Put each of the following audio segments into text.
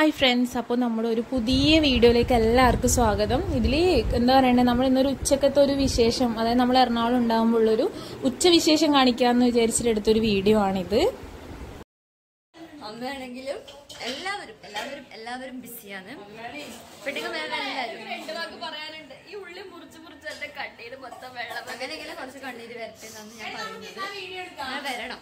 hi friends അപ്പോൾ നമ്മുടെ ഒരു പുതിയ വീഡിയോയിലേക്ക് എല്ലാവർക്കും സ്വാഗതം ഇതിൽ എന്താ പറയണ്ടേ നമ്മൾ ഇന്നൊരു ഉച്ചക്കത്തെ ഒരു വിശേഷം അതായത് നമ്മൾ എറണാകുളം ഉണ്ടാകുമ്പോഴുള്ളൊരു ഉച്ചവിശേഷം കാണിക്കാമെന്ന് വിചാരിച്ചിട്ട് എടുത്തൊരു വീഡിയോ ആണിത് അമ്മയാണെങ്കിലും എല്ലാവരും എല്ലാവരും എല്ലാവരും ബിസിയാണ് പെട്ടിക്ക് മേലെ എല്ലാവരും പറയാനുണ്ട് ഈ ഉള്ളി മുറിച്ച് മുറിച്ച് എന്റെ കണ്ണീര് മൊത്തം വെള്ളം അങ്ങനെയെങ്കിലും കുറച്ച് കണ്ണീര് വരട്ടെ എന്നാണ് ഞാൻ പറയുന്നത് ഞാൻ വരണം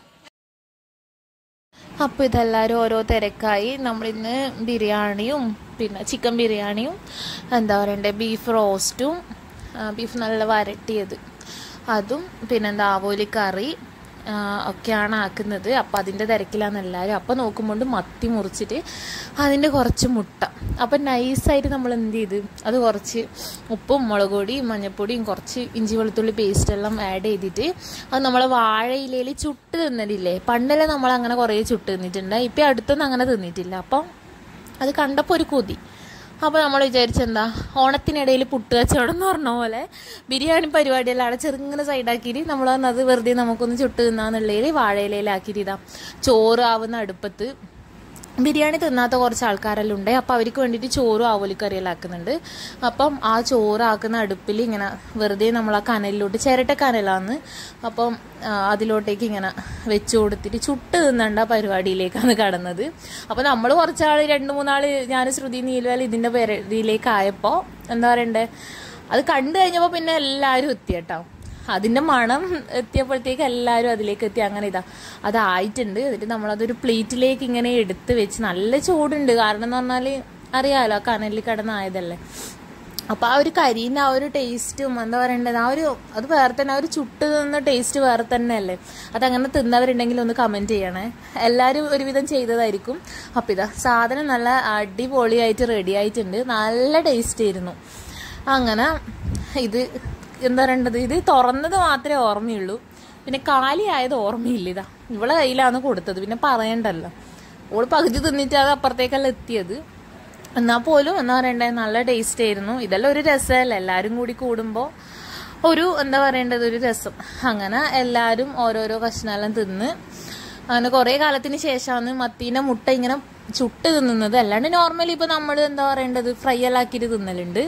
അപ്പോൾ ഇതെല്ലാവരും ഓരോ തിരക്കായി നമ്മളിന്ന് ബിരിയാണിയും പിന്നെ ചിക്കൻ ബിരിയാണിയും എന്താ പറയണ്ടേ ബീഫ് റോസ്റ്റും ആ, ബീഫ് നല്ല വരട്ടിയത് അതും പിന്നെന്താ ആവോലി കറി ആ, ഒക്കെയാണ് ആക്കുന്നത് അപ്പം അതിൻ്റെ തിരക്കിലാണ് എല്ലാവരും അപ്പം നോക്കുമ്പോൾ മത്തി മുറിച്ചിട്ട് അതിൻ്റെ കുറച്ച് മുട്ട അപ്പം നൈസായിട്ട് നമ്മൾ എന്ത് ചെയ്ത് അത് കുറച്ച് ഉപ്പും മുളക് പൊടിയും മഞ്ഞൾപ്പൊടിയും കുറച്ച് ഇഞ്ചി വെളുത്തുള്ളി പേസ്റ്റ് എല്ലാം ആഡ് ചെയ്തിട്ട് അത് നമ്മൾ വാഴയിലയിൽ ചുട്ട് തിന്നലില്ലേ പണ്ടെല്ലാം നമ്മൾ അങ്ങനെ കുറേ ചുട്ട് തിന്നിട്ടുണ്ട് ഇപ്പം അടുത്തൊന്നും അങ്ങനെ തിന്നിട്ടില്ല അപ്പം അത് കണ്ടപ്പോൾ ഒരു കൊതി അപ്പോൾ നമ്മൾ വിചാരിച്ചെന്താ ഓണത്തിനിടയിൽ പുട്ട് കച്ചവടം എന്ന് പറഞ്ഞ പോലെ ബിരിയാണി പരിപാടിയെല്ലാം അവിടെ ചെറുങ്ങനെ സൈഡാക്കിയിട്ട് നമ്മൾ അത് വെറുതെ നമുക്കൊന്ന് ചുട്ട് തിന്നാന്നുള്ളതിൽ വാഴയിലയിലാക്കിയിട്ട് ഇതാ ചോറ് ആവുന്ന അടുപ്പത്ത് ബിരിയാണി തിന്നാത്ത കുറച്ച് ആൾക്കാരെല്ലാം ഉണ്ട് അപ്പോൾ അവർക്ക് വേണ്ടിയിട്ട് ചോറും ആവോലിക്കറിയെല്ലാം ആക്കുന്നുണ്ട് അപ്പം ആ ചോറ് ആക്കുന്ന അടുപ്പിൽ ഇങ്ങനെ വെറുതെ നമ്മൾ ആ കനലിലോട്ട് ചിരട്ട കനലാന്ന് അപ്പം ആ, അതിലോട്ടേക്ക് ഇങ്ങനെ വെച്ച് കൊടുത്തിട്ട് ചുട്ട് തിന്നണ്ട പരിപാടിയിലേക്കാണ് കടന്നത് അപ്പോൾ നമ്മൾ കുറച്ചാൾ രണ്ട് മൂന്നാൾ ഞാൻ ശ്രുതി നീലുവാൽ ഇതിൻ്റെ പരിധിയിലേക്ക് ആയപ്പോൾ എന്താ പറയണ്ടേ അത് കണ്ടു കഴിഞ്ഞപ്പോൾ പിന്നെ എല്ലാവരും എത്തി കേട്ടോ അതിന്റെ മണം എത്തിയപ്പോഴത്തേക്ക് എല്ലാവരും അതിലേക്ക് എത്തി അങ്ങനെ ഇതാ അതായിട്ടുണ്ട് എന്നിട്ട് നമ്മളതൊരു പ്ലേറ്റിലേക്ക് ഇങ്ങനെ എടുത്ത് വെച്ച് നല്ല ചൂടുണ്ട് കാരണം എന്ന് പറഞ്ഞാൽ അറിയാലോ ആ കനലിൽ കിടന്നായതല്ലേ അപ്പൊ ആ ഒരു കരിന്റെ ആ ഒരു ടേസ്റ്റും എന്താ പറയണ്ടത് ആ ഒരു അത് വേറെ തന്നെ ആ ഒരു ചുട്ട് തിന്ന ടേസ്റ്റ് വേറെ തന്നെ അല്ലേ അതങ്ങനെ തിന്നവരുണ്ടെങ്കിൽ ഒന്ന് കമന്റ് ചെയ്യണേ എല്ലാവരും ഒരുവിധം ചെയ്തതായിരിക്കും അപ്പൊ ഇതാ സാധനം നല്ല അടിപൊളിയായിട്ട് റെഡി ആയിട്ടുണ്ട് നല്ല ടേസ്റ്റ് ആയിരുന്നു അങ്ങനെ ഇത് എന്താ പറയണ്ടത് ഇത് തുറന്നത് മാത്രമേ ഓർമ്മയുള്ളൂ പിന്നെ കാലിയായത് ഓർമ്മയില്ല ഇതാ ഇവളെ കയ്യിലാണ് കൊടുത്തത് പിന്നെ പറയണ്ടല്ലോ ഓള് പകുതി തിന്നിട്ട് അത് അപ്പുറത്തേക്കല്ല എത്തിയത് എന്നാൽ പോലും എന്താ പറയണ്ടേ നല്ല ടേസ്റ്റ് ആയിരുന്നു ഇതെല്ലാം ഒരു രസമല്ല എല്ലാവരും കൂടി കൂടുമ്പോൾ ഒരു എന്താ പറയേണ്ടത് ഒരു രസം അങ്ങനെ എല്ലാവരും ഓരോരോ കഷ്ണമെല്ലാം തിന്ന് അങ്ങനെ കുറേ കാലത്തിന് ശേഷമാണ് മത്തീൻ്റെ മുട്ട ഇങ്ങനെ ചുട്ട് തിന്നുന്നത് അല്ലാണ്ട് നോർമലി ഇപ്പോൾ നമ്മൾ എന്താ പറയേണ്ടത് ഫ്രൈ എല്ലാം ആക്കിയിട്ട് തിന്നലുണ്ട്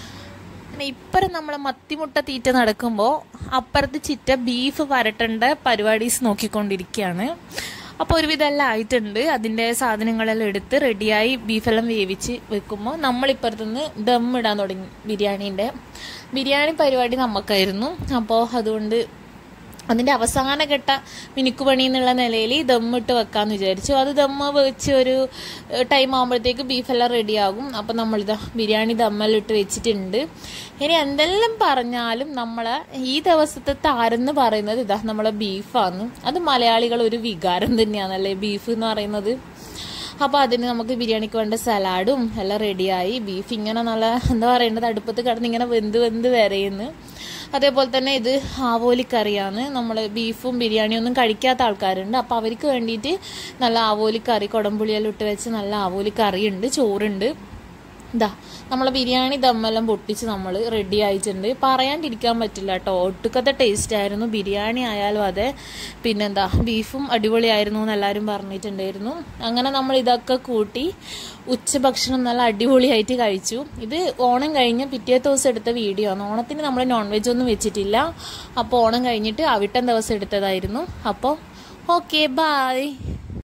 പിന്നെ ഇപ്പുറം നമ്മൾ മത്തിമുട്ട തീറ്റ നടക്കുമ്പോൾ അപ്പുറത്ത് ചിറ്റ ബീഫ് വരട്ടേണ്ട പരിപാടീസ് നോക്കിക്കൊണ്ടിരിക്കുകയാണ് അപ്പോൾ ഒരുവിധം എല്ലാം ആയിട്ടുണ്ട് അതിൻ്റെ സാധനങ്ങളെല്ലാം എടുത്ത് റെഡിയായി ബീഫെല്ലാം വേവിച്ച് വെക്കുമ്പോൾ നമ്മളിപ്പുറത്തുനിന്ന് ദം ഇടാൻ തുടങ്ങി ബിരിയാണീൻ്റെ ബിരിയാണി പരിപാടി നമുക്കായിരുന്നു അപ്പോൾ അതുകൊണ്ട് അതിൻ്റെ അവസാന ഘട്ട മിനുക്കുപണി എന്നുള്ള നിലയിൽ ദമ്മിട്ട് വെക്കാമെന്ന് വിചാരിച്ചു അത് ദമ്മ് വെച്ച് ഒരു ടൈം ആകുമ്പോഴത്തേക്ക് ബീഫെല്ലാം റെഡിയാകും അപ്പം നമ്മളിതാ ബിരിയാണി ദമ്മെല്ലാം ഇട്ട് വെച്ചിട്ടുണ്ട് ഇനി എന്തെല്ലാം പറഞ്ഞാലും നമ്മളെ ഈ ദിവസത്തെ താരെന്ന് പറയുന്നത് ഇതാ നമ്മളെ ബീഫാണ് അത് മലയാളികൾ ഒരു വികാരം തന്നെയാണല്ലേ ബീഫ് എന്ന് പറയുന്നത് അപ്പോൾ അതിന് നമുക്ക് ബിരിയാണിക്ക് വേണ്ട സലാഡും എല്ലാം റെഡിയായി ബീഫ് ഇങ്ങനെ നല്ല എന്താ പറയേണ്ടത് അടുപ്പത്ത് കിടന്ന് ഇങ്ങനെ വെന്ത് വെന്ത് വരയുന്നു അതേപോലെ തന്നെ ഇത് ആവോലിക്കറിയാണ് നമ്മൾ ബീഫും ബിരിയാണിയും ഒന്നും കഴിക്കാത്ത ആൾക്കാരുണ്ട് അപ്പോൾ അവർക്ക് വേണ്ടിയിട്ട് നല്ല ആവോലിക്കറി കുടംപുളിയെല്ലാം ഇട്ട് വെച്ച് നല്ല ആവോലിക്കറിയുണ്ട് ചോറുണ്ട് ഇതാ നമ്മളെ ബിരിയാണി ദമ്മെല്ലാം പൊട്ടിച്ച് നമ്മൾ റെഡി ആയിട്ടുണ്ട് പറയാണ്ടിരിക്കാൻ പറ്റില്ല കേട്ടോ ഒട്ടുക്കത്തെ ടേസ്റ്റ് ആയിരുന്നു ബിരിയാണി ആയാലും അതെ പിന്നെന്താ ബീഫും അടിപൊളിയായിരുന്നു എന്ന് എല്ലാവരും പറഞ്ഞിട്ടുണ്ടായിരുന്നു അങ്ങനെ നമ്മൾ ഇതൊക്കെ കൂട്ടി ഉച്ചഭക്ഷണം നല്ല അടിപൊളിയായിട്ട് കഴിച്ചു ഇത് ഓണം കഴിഞ്ഞ് പിറ്റേ ദിവസം എടുത്ത വീഡിയോ ആണ് ഓണത്തിന് നമ്മൾ നോൺ വെജ് ഒന്നും വെച്ചിട്ടില്ല അപ്പോൾ ഓണം കഴിഞ്ഞിട്ട് അവിട്ടം ദിവസം എടുത്തതായിരുന്നു അപ്പോൾ ഓക്കെ ബായ്